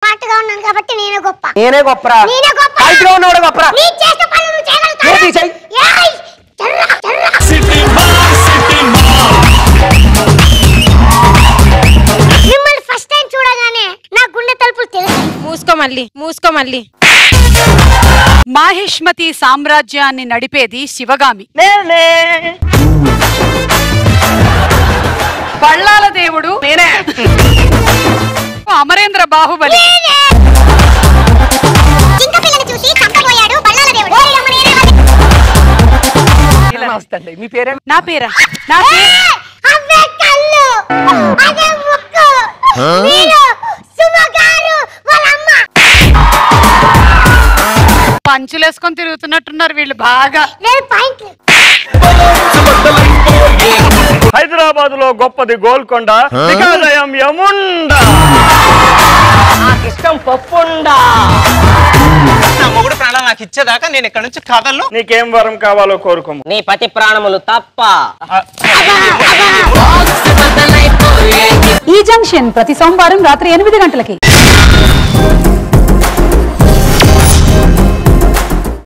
Smart గా ఉన్నాను కాబట్టి నేనే గొప్ప నేనే గొప్పరా నేనే గొప్ప హైట్ గా ఉన్నవాడు గొప్పరా నీ చేసిన పనులు నువ్వు చేయగలుగుతావా? ఏది చెయ్? ఏయ్! చర్రా, చర్రా. మిమ్మల్ని ఫస్ట్ టైం చూడగానే నా గుండె తలుపులు తెలుసు మూసుకో మళ్ళీ మూసుకో మళ్ళీ మాహిష్మతి సామ్రాజ్యాన్ని నడిపేది శివగామి నేనే పళ్ళాల దేవుడు నేనే అమరేంద్ర బాహుబలి జింక పిల్లని చూసి చంపబోయాడు బల్లాల దేవుడు నమస్తే అండి మీ పేరే నా పేరా నా పేరు అవే కళ్ళు అదే ముక్కు మీరు సుమగారు వాళ్ళ అమ్మ పంచులేసుకొని తిరుగుతున్నట్టున్నారు వీళ్ళు బాగా నేను పాయింట్లు హైదరాబాద్ లో గొప్పది గోల్కొండ బికాజ్ ఐఎమ్ యముండా నాకు ఇష్టం పప్పుండా నా మొగుడు ప్రాణాలు నాకు ఇచ్చేదాకా నేను ఇక్కడ నుంచి కథల్లో నీకేం వరం కావాలో కోరుకోము నీ పతి ప్రాణములు తప్ప ఈ జంక్షన్ ప్రతి సోమవారం రాత్రి ఎనిమిది గంటలకి